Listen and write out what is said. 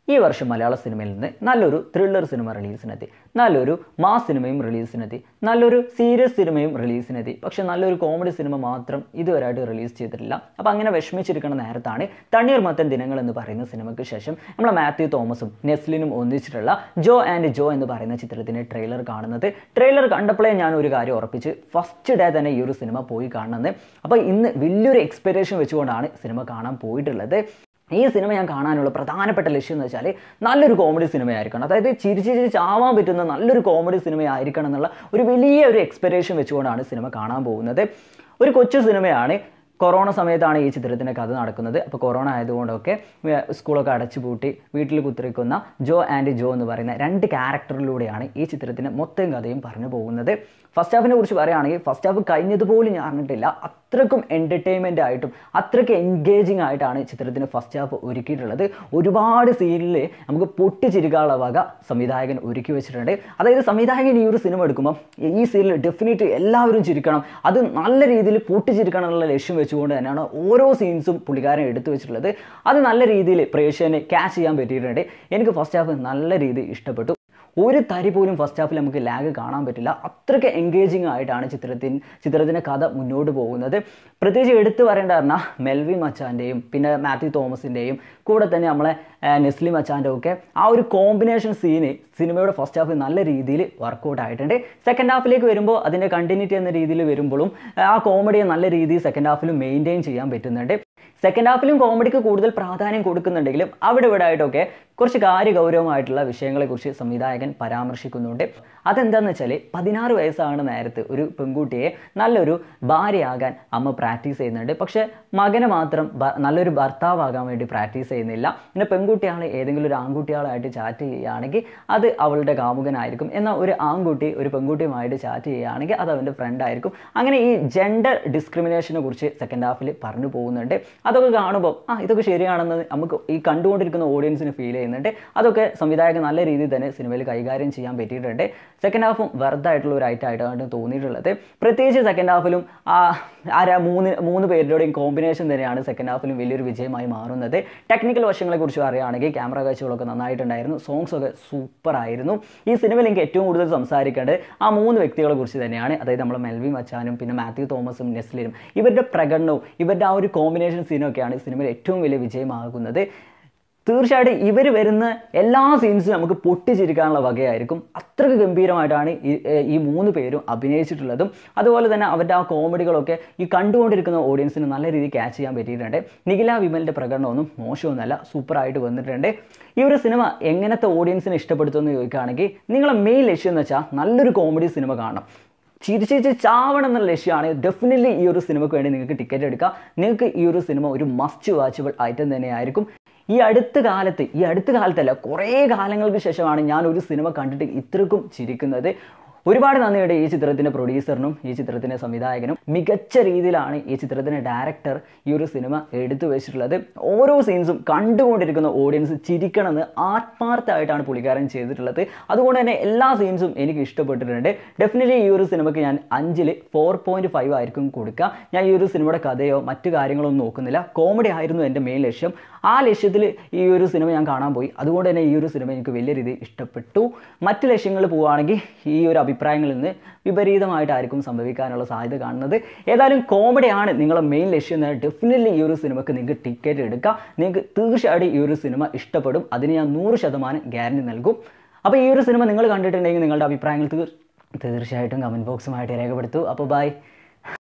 ഈ വർഷം മലയാള സിനിമയിൽ നിന്ന് നല്ലൊരു ത്രില്ലർ സിനിമ റിലീസിനെത്തി നല്ലൊരു മാസ് സിനിമയും റിലീസിനെത്തി നല്ലൊരു സീരിയസ് സിനിമയും റിലീസിനെത്തി പക്ഷെ നല്ലൊരു കോമഡി സിനിമ മാത്രം ഇതുവരെയായിട്ട് റിലീസ് ചെയ്തിട്ടില്ല അപ്പോൾ അങ്ങനെ വിഷമിച്ചിരിക്കുന്ന നേരത്താണ് തണ്ണീർമത്തൻ ദിനങ്ങൾ എന്ന് പറയുന്ന സിനിമയ്ക്ക് ശേഷം നമ്മളെ മാത്യു തോമസും നെസ്ലിനും ഒന്നിച്ചിട്ടുള്ള ജോ ആൻഡ് ജോ എന്ന് പറയുന്ന ചിത്രത്തിൻ്റെ ട്രെയിലർ കാണുന്നത് ട്രെയിലർ കണ്ടപ്പോഴേ ഞാൻ ഒരു കാര്യം ഉറപ്പിച്ച് ഫസ്റ്റ് ഡേ തന്നെ ഈ ഒരു സിനിമ പോയി കാണുന്നത് അപ്പോൾ ഇന്ന് വലിയൊരു എക്സ്പെക്ടേഷൻ വെച്ചുകൊണ്ടാണ് സിനിമ കാണാൻ പോയിട്ടുള്ളത് ഈ സിനിമ ഞാൻ കാണാനുള്ള പ്രധാനപ്പെട്ട ലക്ഷ്യം എന്ന് വെച്ചാൽ നല്ലൊരു കോമഡി സിനിമയായിരിക്കണം അതായത് ചിരിച്ച് ചിരിച്ച് ചാവാൻ പറ്റുന്ന നല്ലൊരു കോമഡി സിനിമയായിരിക്കണം എന്നുള്ള ഒരു വലിയ ഒരു എക്സ്പെക്ടേഷൻ വെച്ചുകൊണ്ടാണ് സിനിമ കാണാൻ പോകുന്നത് ഒരു കൊച്ചു സിനിമയാണ് കൊറോണ സമയത്താണ് ഈ ചിത്രത്തിൻ്റെ കഥ നടക്കുന്നത് അപ്പോൾ കൊറോണ ആയതുകൊണ്ടൊക്കെ വേ- സ്കൂളൊക്കെ അടച്ചു പൂട്ടി വീട്ടിൽ കുത്തിരിക്കുന്ന ജോ ആൻഡ് ജോ എന്ന് പറയുന്ന രണ്ട് ക്യാരക്ടറിലൂടെയാണ് ഈ ചിത്രത്തിൻ്റെ മൊത്തം കഥയും പറഞ്ഞു പോകുന്നത് ഫസ്റ്റ് ഹാഫിനെ കുറിച്ച് പറയുകയാണെങ്കിൽ ഫസ്റ്റ് ഹാഫ് കഴിഞ്ഞതുപോലും ഞാൻ അറിഞ്ഞിട്ടില്ല അത്രക്കും എൻ്റർടൈൻമെൻ്റ് ആയിട്ടും അത്രയ്ക്ക് എൻഗേജിങ് ആയിട്ടാണ് ചിത്രത്തിന് ഫസ്റ്റ് ഹാഫ് ഒരുക്കിയിട്ടുള്ളത് ഒരുപാട് സീനിൽ നമുക്ക് പൊട്ടിച്ചിരിക്കാനുള്ള വക സംവിധായകൻ ഒരുക്കി വെച്ചിട്ടുണ്ട് അതായത് സംവിധായകൻ ഈ ഒരു സിനിമ എടുക്കുമ്പോൾ ഈ സീനിൽ ഡെഫിനറ്റ് എല്ലാവരും ചിരിക്കണം അത് നല്ല രീതിയിൽ പൊട്ടിച്ചിരിക്കണം എന്നുള്ള ലക്ഷ്യം വെച്ചുകൊണ്ട് തന്നെയാണ് ഓരോ സീൻസും പുള്ളിക്കാരൻ എടുത്തു വെച്ചിട്ടുള്ളത് അത് നല്ല രീതിയിൽ പ്രേക്ഷകനെ ക്യാച്ച് ചെയ്യാൻ പറ്റിയിട്ടുണ്ട് എനിക്ക് ഫസ്റ്റ് ഹാഫ് നല്ല രീതിയിൽ ഇഷ്ടപ്പെട്ടു ഒരു തരി പോലും ഫസ്റ്റ് ഹാഫിൽ നമുക്ക് ലാഗ് കാണാൻ പറ്റില്ല അത്രയ്ക്ക് എൻഗേജിങ് ആയിട്ടാണ് ചിത്രത്തിൻ ചിത്രത്തിൻ്റെ കഥ മുന്നോട്ട് പോകുന്നത് പ്രത്യേകിച്ച് എടുത്തു പറയേണ്ട പറഞ്ഞാൽ മെൽവി മച്ചാൻ്റെയും പിന്നെ മാത്യു തോമസിൻ്റെയും കൂടെ തന്നെ നമ്മളെ ആ, നെസ്ലി മച്ചാൻ്റെ ഒക്കെ ആ ഒരു കോമ്പിനേഷൻ സീന് സിനിമയുടെ ഫസ്റ്റ് ഹാഫ് നല്ല രീതിയിൽ വർക്കൗട്ട് ആയിട്ടുണ്ട് സെക്കൻഡ് ഹാഫിലേക്ക് വരുമ്പോൾ അതിൻ്റെ കണ്ടിന്യൂറ്റി എന്ന രീതിയിൽ വരുമ്പോഴും ആ കോമഡിയെ നല്ല രീതിയിൽ സെക്കൻഡ് ഹാഫിലും മെയിൻറ്റെയിൻ ചെയ്യാൻ പറ്റുന്നുണ്ട് സെക്കൻഡ് ഹാഫിലും കോമഡിക്ക് കൂടുതൽ പ്രാധാന്യം കൊടുക്കുന്നുണ്ടെങ്കിലും അവിടെ ഇവിടെ ആയിട്ടൊക്കെ കുറച്ച് കാര്യഗൗരവമായിട്ടുള്ള വിഷയങ്ങളെക്കുറിച്ച് സംവിധായകൻ പരാമർശിക്കുന്നുണ്ട് അതെന്താണെന്ന് വെച്ചാൽ പതിനാറ് വയസ്സാണ് നേരത്ത് ഒരു പെൺകുട്ടിയെ നല്ലൊരു ഭാര്യയാകാൻ അമ്മ പ്രാക്ടീസ് ചെയ്യുന്നുണ്ട് പക്ഷേ മകനെ മാത്രം ഭ- നല്ലൊരു ഭർത്താവാകാൻ വേണ്ടി പ്രാക്ടീസ് ചെയ്യുന്നില്ല പിന്നെ പെൺകുട്ടിയാണ് ഏതെങ്കിലും ഒരു ആൺകുട്ടികളായിട്ട് ചാറ്റ് ചെയ്യുകയാണെങ്കിൽ അത് അവളുടെ കാമുകനായിരിക്കും എന്നാൽ ഒരു ആൺകുട്ടി ഒരു പെൺകുട്ടിയുമായിട്ട് ചാറ്റ് ചെയ്യുകയാണെങ്കിൽ അത് അവൻ്റെ ഫ്രണ്ട് ആയിരിക്കും അങ്ങനെ ഈ ജെൻഡർ ഡിസ്ക്രിമിനേഷനെ കുറിച്ച് സെക്കൻഡ് ഹാഫിൽ പറഞ്ഞു പോകുന്നുണ്ട് അതൊക്കെ കാണുമ്പോൾ ആ ഇതൊക്കെ ശരിയാണെന്ന് നമുക്ക് ഈ കണ്ടുകൊണ്ടിരിക്കുന്ന ഓഡിയൻസിന് ഫീൽ ചെയ്യുന്നുണ്ട് അതൊക്കെ സംവിധായകൻ നല്ല രീതിയിൽ തന്നെ സിനിമയിൽ കൈകാര്യം ചെയ്യാൻ പറ്റിയിട്ടുണ്ട് സെക്കൻഡ് ഹാഫും വെറുതായിട്ടുള്ള ഒരു ഐറ്റം ആയിട്ടാണ് തോന്നിയിട്ടുള്ളത് പ്രത്യേകിച്ച് സെക്കൻഡ് ഹാഫിലും ആ ആ ര- മൂന്ന് മൂന്ന് പേരുടെയും കോമ്പിനേഷൻ തന്നെയാണ് സെക്കൻഡ് ഹാഫിലും വലിയൊരു വിജയമായി മാറുന്നത് ടെക്നിക്കൽ വശങ്ങളെ കുറിച്ച് പറയുകയാണെങ്കിൽ ക്യാമറ കാഴ്ചകളൊക്കെ നന്നായിട്ടുണ്ടായിരുന്നു സോങ്സ് ഒക്കെ സൂപ്പർ ആയിരുന്നു ഈ സിനിമയിൽ എനിക്ക് ഏറ്റവും കൂടുതൽ സംസാരിക്കേണ്ടത് ആ മൂന്ന് വ്യക്തികളെ കുറിച്ച് തന്നെയാണ് അതായത് നമ്മൾ മെൽവി മച്ചാനും പിന്നെ മാത്യു തോമസും നെസ്ലിനും ഇവരുടെ പ്രകടനവും ഇവരുടെ ആ ഒരു കോമ്പിനേഷൻ സീനൊക്കെയാണ് സിനിമയിൽ ഏറ്റവും വലിയ വിജയമാകുന്നത് തീർച്ചയായിട്ടും ഇവർ വരുന്ന എല്ലാ സീൻസും നമുക്ക് പൊട്ടിച്ചിരിക്കാനുള്ള വകയായിരിക്കും അത്രയ്ക്ക് ഗംഭീരമായിട്ടാണ് ഈ ഏർ ഈ മൂന്ന് പേരും അഭിനയിച്ചിട്ടുള്ളതും അതുപോലെ തന്നെ അവരുടെ ആ കോമഡികളൊക്കെ ഈ കണ്ടുകൊണ്ടിരിക്കുന്ന ഓഡിയൻസിന് നല്ല രീതിയിൽ ക്യാച്ച് ചെയ്യാൻ പറ്റിയിട്ടുണ്ട് നിഖില വിമലിൻ്റെ പ്രകടനമൊന്നും മോശമൊന്നുമല്ല സൂപ്പറായിട്ട് വന്നിട്ടുണ്ട് ഈ ഒരു സിനിമ എങ്ങനത്തെ ഓഡിയൻസിനെ ഇഷ്ടപ്പെടുത്തുമെന്ന് ചോദിക്കുകയാണെങ്കിൽ നിങ്ങളെ മെയിൻ ലക്ഷ്യം എന്ന് വെച്ചാൽ നല്ലൊരു കോമഡി സിനിമ കാണണം ചിരിച്ചിരിച്ച് ചാവണം എന്നുള്ള ലക്ഷ്യമാണ് ഡെഫിനറ്റ്ലി ഈ ഒരു സിനിമയ്ക്ക് വേണ്ടി നിങ്ങൾക്ക് ടിക്കറ്റ് എടുക്കാം നിങ്ങൾക്ക് ഈ ഒരു സിനിമ ഒരു മസ്റ്റ് വാച്ചബിൾ ഐറ്റം തന്നെയായിരിക്കും ഈ അടുത്ത കാലത്ത് ഈ അടുത്ത കാലത്തല്ല കുറേ കാലങ്ങൾക്ക് ശേഷമാണ് ഞാൻ ഒരു സിനിമ കണ്ടിട്ട് ഇത്രക്കും ചിരിക്കുന്നത് ഒരുപാട് നന്ദിയുണ്ട് ഈ ചിത്രത്തിൻ്റെ പ്രൊഡ്യൂസറിനും ഈ ചിത്രത്തിൻ്റെ സംവിധായകനും മികച്ച രീതിയിലാണ് ഈ ചിത്രത്തിൻ്റെ ഡയറക്ടർ ഈ ഒരു സിനിമ എടുത്തു വെച്ചിട്ടുള്ളത് ഓരോ സീൻസും കണ്ടുകൊണ്ടിരിക്കുന്ന ഓഡിയൻസ് ചിരിക്കണമെന്ന് ആത്മാർത്ഥമായിട്ടാണ് പുള്ളിക്കാരൻ ചെയ്തിട്ടുള്ളത് അതുകൊണ്ട് തന്നെ എല്ലാ സീൻസും എനിക്ക് ഇഷ്ടപ്പെട്ടിട്ടുണ്ട് ഡെഫിനറ്റ്ലി ഈ ഒരു സിനിമയ്ക്ക് ഞാൻ അഞ്ചിൽ ഫോർ പോയിൻറ്റ് ഫൈവ് ആയിരിക്കും കൊടുക്കുക ഞാൻ ഈ ഒരു സിനിമയുടെ കഥയോ മറ്റു കാര്യങ്ങളോ ഒന്നും നോക്കുന്നില്ല കോമഡി ആയിരുന്നു എൻ്റെ മെയിൻ ലക്ഷ്യം ആ ലക്ഷ്യത്തിൽ ഈ ഒരു സിനിമ ഞാൻ കാണാൻ പോയി അതുകൊണ്ട് തന്നെ ഈ ഒരു സിനിമ എനിക്ക് വലിയ രീതിയിൽ ഇഷ്ടപ്പെട്ടു മറ്റ് ലക്ഷ്യങ്ങളിൽ പോവുകയാണെങ്കിൽ ഈ ഒരു അഭിപ്രായങ്ങളിൽ നിന്ന് വിപരീതമായിട്ടായിരിക്കും സംഭവിക്കാനുള്ള സാധ്യത കാണുന്നത് ഏതായാലും കോമഡിയാണ് നിങ്ങളുടെ മെയിൻ ലക്ഷ്യം എന്നാൽ ഡെഫിനറ്റ്ലി ഈ ഒരു സിനിമയ്ക്ക് നിങ്ങൾക്ക് ടിക്കറ്റ് എടുക്കാം നിങ്ങൾക്ക് തീർച്ചയായിട്ടും ഈ ഒരു സിനിമ ഇഷ്ടപ്പെടും അതിന് ഞാൻ നൂറ് ശതമാനം ഗ്യാരണ്ടി നൽകും അപ്പോൾ ഈ ഒരു സിനിമ നിങ്ങൾ കണ്ടിട്ടുണ്ടെങ്കിൽ നിങ്ങളുടെ അഭിപ്രായങ്ങൾ തീർ തീർച്ചയായിട്ടും കമൻറ്റ് ബോക്സുമായിട്ട് രേഖപ്പെടുത്തൂ അപ്പോൾ ബൈ